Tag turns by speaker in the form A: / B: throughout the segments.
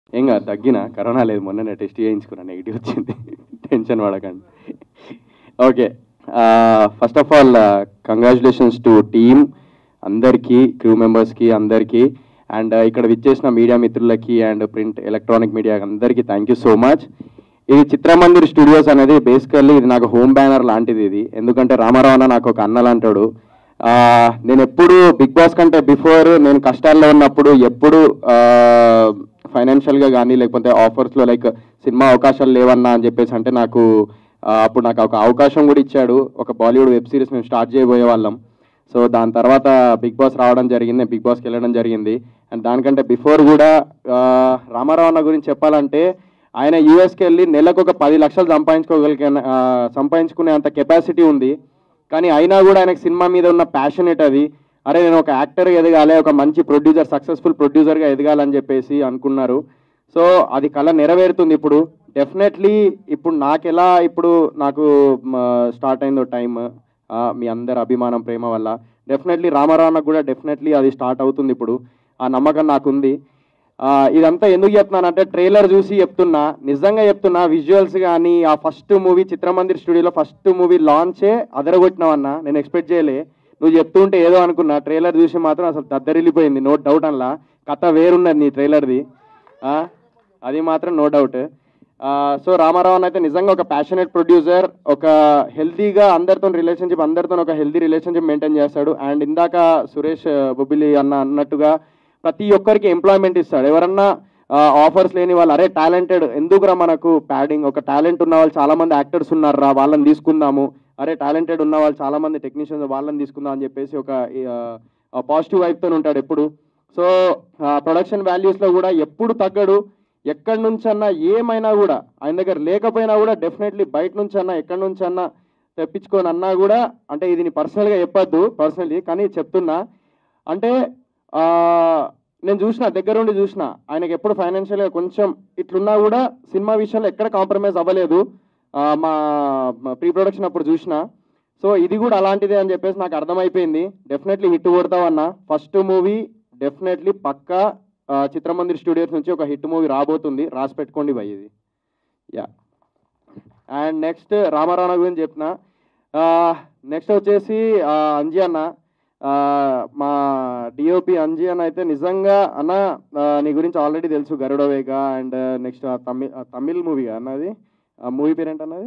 A: ఏం కాదు తగ్గిన కరోనా లేదు మొన్ననే టెస్ట్ చేయించుకున్నా నెగిటివ్ వచ్చింది టెన్షన్ పడకండి okay first of all congratulations to team అందరికీ క్రూ మెంబర్స్కి అందరికీ అండ్ ఇక్కడ విచ్చేసిన మీడియా మిత్రులకి అండ్ ప్రింట్ ఎలక్ట్రానిక్ మీడియా అందరికీ థ్యాంక్ యూ సో మచ్ ఇది చిత్రమందిర్ స్టూడియోస్ అనేది బేసికల్లీ ఇది నాకు హోమ్ బ్యానర్ లాంటిది ఇది ఎందుకంటే రామారావు అన్న నాకు ఒక అన్న లాంటాడు ఆ, నేను ఎప్పుడు బిగ్ బాస్ కంటే బిఫోర్ నేను కష్టాల్లో ఉన్నప్పుడు ఎప్పుడు ఫైనాన్షియల్గా కానీ లేకపోతే ఆఫర్స్లో లైక్ సినిమా అవకాశాలు లేవన్నా అని చెప్పేసి అంటే నాకు ఆ, అప్పుడు నాకు ఒక అవకాశం కూడా ఇచ్చాడు ఒక బాలీవుడ్ వెబ్ సిరీస్ మేము స్టార్ట్ చేయబోయే వాళ్ళం సో దాని తర్వాత బిగ్ బాస్ రావడం జరిగింది బిగ్ బాస్కి వెళ్ళడం జరిగింది అండ్ దానికంటే బిఫోర్ కూడా ఆ, రామారావు అన్న గురించి చెప్పాలంటే ఆయన యూఎస్కి వెళ్ళి నెలకు ఒక పది లక్షలు సంపాదించుకోగలిగే ఆ, సంపాదించుకునే అంత కెపాసిటీ ఉంది కానీ అయినా కూడా ఆయనకు సినిమా మీద ఉన్న ప్యాషనేట్ అది అరే నేను ఒక యాక్టర్ ఎదగాలి ఒక మంచి ప్రొడ్యూసర్ సక్సెస్ఫుల్ ప్రొడ్యూసర్గా ఎదగాలని చెప్పేసి అనుకున్నారు సో అది కళ నెరవేరుతుంది ఇప్పుడు డెఫినెట్లీ ఇప్పుడు నాకెలా ఇప్పుడు నాకు స్టార్ట్ అయిందో టైం మీ అందరి అభిమానం ప్రేమ వల్ల డెఫినెట్లీ రామారావునకు కూడా డెఫినెట్లీ అది స్టార్ట్ అవుతుంది ఇప్పుడు ఆ నమ్మకం నాకుంది ఆ, ఇదంతా ఎందుకు చెప్తున్నానంటే ట్రైలర్ చూసి చెప్తున్నా నిజంగా చెప్తున్నా విజువల్స్ కానీ ఆ ఫస్ట్ మూవీ చిత్రమందిర్ స్టూడియోలో ఫస్ట్ మూవీ లాంచే అదరగొట్టినావన్నా నేను ఎక్స్పెక్ట్ చేయలే నువ్వు చెప్తుంటే ఏదో అనుకున్నా ట్రైలర్ చూసి మాత్రం అసలు దద్దరిల్లిపోయింది నో డౌట్ అలా కథ వేరున్నది నీ ట్రైలర్ది ఆ, అది మాత్రం నో డౌట్ సో రామారావు అన్న అయితే నిజంగా ఒక ప్యాషనేట్ ప్రొడ్యూసర్ ఒక హెల్తీగా అందరితో రిలేషన్షిప్ అందరితో ఒక హెల్తీ రిలేషన్షిప్ మెయింటైన్ చేస్తాడు అండ్ ఇందాక సురేష్ బొబ్బిలి అన్న అన్నట్టుగా ప్రతి ఒక్కరికి ఎంప్లాయ్మెంట్ ఇస్తాడు ఎవరన్నా ఆఫర్స్ లేని వాళ్ళు అరే టాలెంటెడ్ ఎందుకురా మనకు ప్యాడింగ్ ఒక టాలెంట్ ఉన్న వాళ్ళు చాలా మంది యాక్టర్స్ ఉన్నారా వాళ్ళని తీసుకుందాము అరే టాలెంటెడ్ ఉన్న వాళ్ళు చాలా మంది టెక్నీషియన్స్ వాళ్ళని తీసుకుందాం అని చెప్పేసి ఒక పాజిటివ్ వైపుతో ఉంటాడు ఎప్పుడు సో ప్రొడక్షన్ వాల్యూస్లో కూడా ఎప్పుడు తగ్గడు ఎక్కడి నుంచన్నా ఏమైనా కూడా ఆయన దగ్గర లేకపోయినా కూడా డెఫినెట్లీ బయట నుంచి అన్నా ఎక్కడి నుంచి అన్నా తెప్పించుకొని అన్నా కూడా అంటే ఇది నీ పర్సనల్గా చెప్పొద్దు పర్సనలీ కానీ చెప్తున్నా అంటే ఆ, నేను చూసిన దగ్గరుండి చూసిన ఆయనకి ఎప్పుడు ఫైనాన్షియల్గా కొంచెం ఇట్లున్నా కూడా సినిమా విషయంలో ఎక్కడ కాంప్రమైజ్ అవ్వలేదు ఆ, మా ప్రీ ప్రొడక్షన్ అప్పుడు చూసిన సో ఇది కూడా అలాంటిదే అని చెప్పేసి నాకు అర్థమైపోయింది డెఫినెట్లీ హిట్ కొడతామన్నా ఫస్ట్ మూవీ డెఫినెట్లీ పక్కా ఆ, చిత్రమందిర్ స్టూడియోస్ నుంచి ఒక హిట్ మూవీ రాబోతుంది రాసి పెట్టుకోండి భయ్ ఇది యా అండ్ నెక్స్ట్ రామారావు గురించి చెప్పిన నెక్స్ట్ వచ్చేసి ఆ, అంజీ అన్న ఆ, మా డిఓపి అంజీ అన్న అయితే నిజంగా అన్న ఆ, నీ గురించి ఆల్రెడీ తెలుసు Garudavega and next Tamil Tamil movie అన్నది ఆ మూవీ పేరు ఏంటన్నది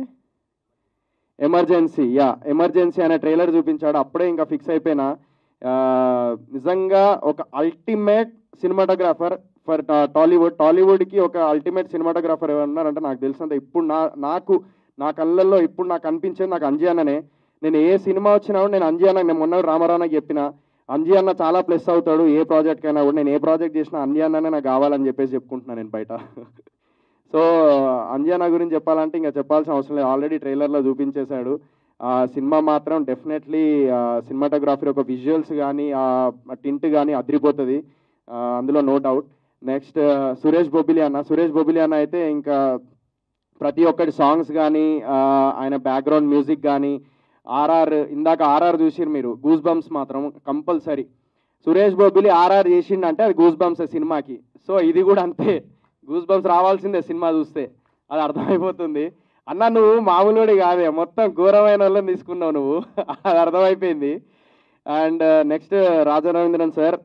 A: ఎమర్జెన్సీ యా ఎమర్జెన్సీ అనే ట్రైలర్ చూపించాడు అప్పుడే ఇంకా ఫిక్స్ అయిపోయినా ఆ, నిజంగా ఒక అల్టిమేట్ సినిమాటోగ్రాఫర్ ఫర్ టాలీవుడ్ టాలీవుడ్కి ఒక అల్టిమేట్ సినిమాటోగ్రాఫర్ ఎవరున్నారంటే నాకు తెలిసినంత ఇప్పుడు నా నాకు నా కళ్ళల్లో ఇప్పుడు నాకు అనిపించేది నాకు అంజీ అన్ననే నేను ఏ సినిమా వచ్చినా కూడా నేను అంజీ అన్న నేను మొన్న రామారావుకి చెప్పిన అంజీ అన్న చాలా ప్లస్ అవుతాడు ఏ ప్రాజెక్ట్ అయినా కూడా నేను ఏ ప్రాజెక్ట్ చేసినా అంజీ అన్ననే నాకు కావాలని చెప్పేసి చెప్పుకుంటున్నాను నేను బయట సో అంజనా గురించి చెప్పాలంటే ఇంకా చెప్పాల్సిన అవసరం లేదు ఆల్రెడీ ట్రైలర్లో చూపించేశాడు ఆ సినిమా మాత్రం డెఫినెట్లీ సినిమాటోగ్రఫీ ఒక విజువల్స్ కానీ ఆ టింట్ కానీ అదిరిపోతుంది ఆ, అందులో no doubt next Suresh Bobbili అన్న సురేష్ బొబిలి అన్న అయితే ఇంకా ప్రతి ఒక్కటి సాంగ్స్ కానీ ఆయన బ్యాక్గ్రౌండ్ మ్యూజిక్ కానీ ఆర్ఆర్ ఇందాక ఆర్ఆర్ చూసిరు మీరు గూస్ బంప్స్ మాత్రం కంపల్సరీ సురేష్ బొబ్బిలి ఆర్ఆర్ చేసిండంటే అది గూస్ బంప్స్ సినిమాకి సో ఇది కూడా అంతే గూస్ బంప్స్ రావాల్సిందే సినిమా చూస్తే అది అర్థమైపోతుంది అన్న నువ్వు మామూలుడి కాదే మొత్తం ఘోరమైన వాళ్ళని తీసుకున్నావు నువ్వు అది అర్థమైపోయింది and next Raja Ravindran sir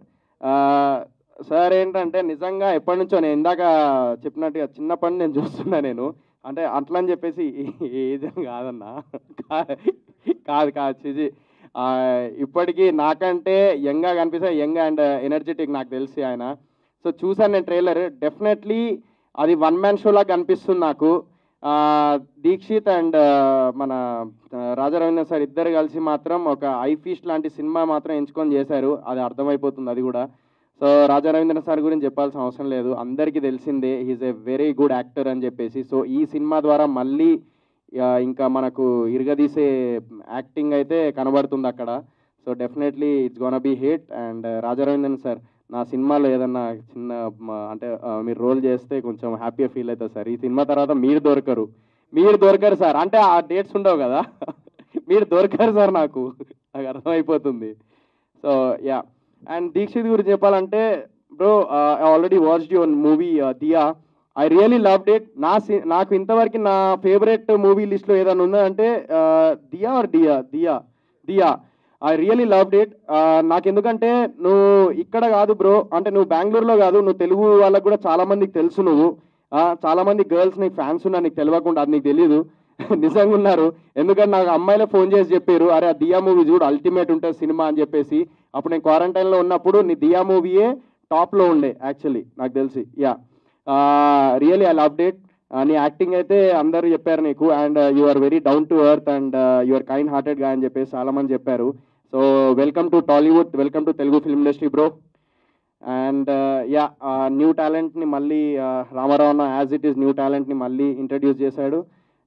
A: sir ఏంటంటే నిజంగా ఎప్పటి నుంచో నేను ఇందాక చెప్పినట్టుగా చిన్నప్పటి నుంచి నేను చూస్తున్నా నేను అంటే అట్లా అని చెప్పేసి ఏజ్ అని కాదన్నా కా- కాదు కాదు చిజి ఆ, ఇప్పటికీ నాకంటే యంగ్గా కనిపిస్తే యంగ్ అండ్ ఎనర్జెటిక్ నాకు తెలిసి ఆయన సో చూసాను నేను ట్రైలర్ డెఫినెట్లీ అది వన్ మ్యాన్ షో లాగా కనిపిస్తుంది నాకు ఆ, దీక్షిత్ అండ్ మన ఆ, రాజా రవీంద్ర సార్ ఇద్దరు కలిసి మాత్రం ఒక ఐ ఫీస్ట్ లాంటి సినిమా మాత్రం ఎంచుకొని చేశారు అది అర్థమైపోతుంది అది కూడా సో రాజా రవీంద్ర సార్ గురించి చెప్పాల్సిన అవసరం లేదు అందరికీ తెలిసిందే he's a very good actor అని చెప్పేసి సో ఈ సినిమా ద్వారా మళ్ళీ ఆ, ఇంకా మనకు ఇరగదీసే యాక్టింగ్ అయితే కనబడుతుంది అక్కడ so definitely it's gonna be hit and Raja Ravindran sir నా సినిమాలో ఏదన్నా చిన్న మ- అంటే ఆ, మీరు రోల్ చేస్తే కొంచెం హ్యాపీగా ఫీల్ అవుతుంది సార్ ఈ సినిమా తర్వాత మీరు దొరకరు మీరు దొరకరు సార్ అంటే ఆ డేట్స్ ఉండవు కదా మీరు దొరకరు సార్ నాకు నాకు అర్థమైపోతుంది సో యా అండ్ దీక్షిత్ గురించి చెప్పాలంటే bro I already watched your movie Dia I really loved it నా సి- నాకు ఇంతవరకు నా ఫేవరెట్ మూవీ లిస్ట్లో ఏదైనా ఉందా అంటే Dia or Dia Dia Dia I really loved it నాకు ఎందుకంటే నువ్వు ఇక్కడ కాదు బ్రో అంటే నువ్వు బెంగళూరులో కాదు నువ్వు తెలుగు వాళ్ళకు కూడా చాలా మందికి తెలుసు నువ్వు ఆ, చాలా మంది గర్ల్స్ నీకు ఫ్యాన్స్ ఉన్నారు నీకు తెలియకుండా అది నీకు తెలియదు నిజంగా ఉన్నారు ఎందుకంటే నాకు అమ్మాయిలే ఫోన్ చేసి చెప్పారు అరే ఆ దియా మూవీ చూడు అల్టిమేట్ ఉంటుంది సినిమా అని చెప్పేసి అప్పుడు నేను క్వారంటైన్లో ఉన్నప్పుడు నీ దియా మూవీయే టాప్లో ఉండే యాక్చువల్లీ నాకు తెలిసి yeah really I loved it నీ యాక్టింగ్ అయితే అందరూ చెప్పారు నీకు and you are very down to earth and you are kind hearted గా అని చెప్పేసి చాలా మంది చెప్పారు so welcome to Tollywood welcome to Telugu film industry bro and yeah new టాలెంట్ని మళ్ళీ uh, రామారావు అన్న యాజ్ ఇట్ ఈస్ న్యూ టాలెంట్ని మళ్ళీ ఇంట్రడ్యూస్ చేశాడు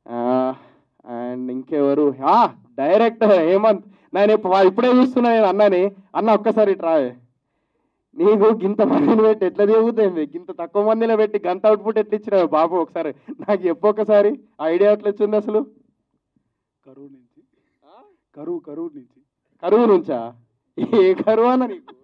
A: అండ్ ఇంకెవరు డైరెక్టర్ హేమంత్ నేను ఇప్పు- ఇప్పుడే చూస్తున్నా నేను అన్నని అన్న ఒక్కసారి ట్రావే నీకు గింత మందిని పెట్టి ఎట్లా దిగుతుంది గింత తక్కువ మందిలో పెట్టి గంత అవుట్పుట్ ఎట్లా ఇచ్చినావు బాబు ఒకసారి నాకు చెప్పు ఒకసారి ఐడియా ఎట్లా వచ్చింది అసలు
B: కరువు నుంచి కరువు కరువు నుంచి
A: కరువు నుంచా ఏ కరువు అన్న నీకు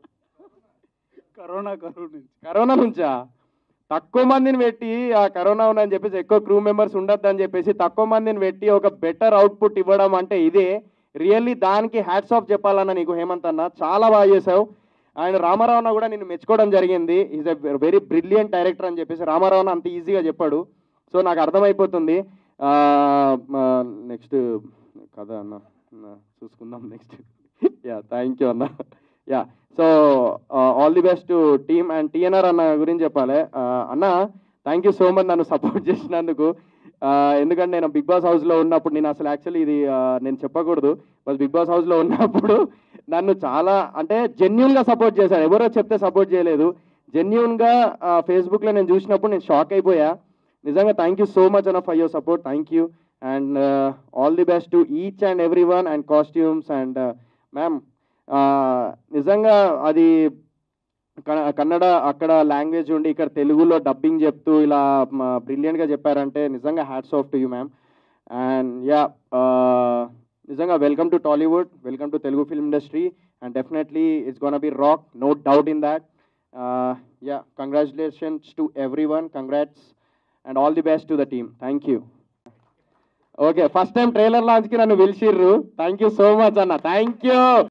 B: కరోనా కరువు నుంచి
A: కరోనా నుంచా తక్కువ మందిని పెట్టి ఆ కరోనా ఉందని చెప్పేసి ఎక్కువ క్రూ మెంబర్స్ ఉండొద్దు అని చెప్పేసి తక్కువ మందిని పెట్టి ఒక బెటర్ అవుట్పుట్ ఇవ్వడం అంటే ఇదే రియల్లీ దానికి హ్యాట్స్ ఆఫ్ చెప్పాలన్న నీకు హేమంత్ అన్న చాలా బాగా చేసావు ఆయన రామారావు అన్న కూడా నిన్ను మెచ్చుకోవడం జరిగింది is a very brilliant director అని చెప్పేసి రామారావు అన్న అంత ఈజీగా చెప్పాడు సో నాకు అర్థమైపోతుంది నెక్స్ట్ కథ అన్న అన్న, చూసుకుందాం నెక్స్ట్ యా థ్యాంక్ యూ అన్న yeah so all the best team and TNR అన్న గురించి చెప్పాలి Uh, అన్న థ్యాంక్ యూ సో మచ్ నన్ను సపోర్ట్ చేసినందుకు Uh, ఎందుకంటే నేను బిగ్ బాస్ హౌస్లో ఉన్నప్పుడు నేను అసలు యాక్చువల్లీ ఇది uh, నేను చెప్పకూడదు బట్ బిగ్ బాస్ హౌస్లో ఉన్నప్పుడు నన్ను చాలా అంటే జెన్యున్గా సపోర్ట్ చేశాడు ఎవరో చెప్తే సపోర్ట్ చేయలేదు జెన్యున్గా ఫేస్బుక్లో నేను చూసినప్పుడు నేను షాక్ అయిపోయా నిజంగా థ్యాంక్ యూ సో మచ్ అన్న for your support thank you and all the best to each and every one and costumes and ma'am నిజంగా అది క- కన్నడ అక్కడ లాంగ్వేజ్ ఉండి ఇక్కడ తెలుగులో డబ్బింగ్ చెప్తూ ఇలా బ్రిలియంట్గా చెప్పారంటే నిజంగా hats off to you ma'am and yeah నిజంగా welcome to Tollywood welcome to Telugu film industry and definitely it's gonna be rock no doubt in that yeah congratulations to every one congrats and all the best to the team thank you okay first time trailer లాంచ్కి నన్ను పిలిచిర్రు thank you so much అన్న thank you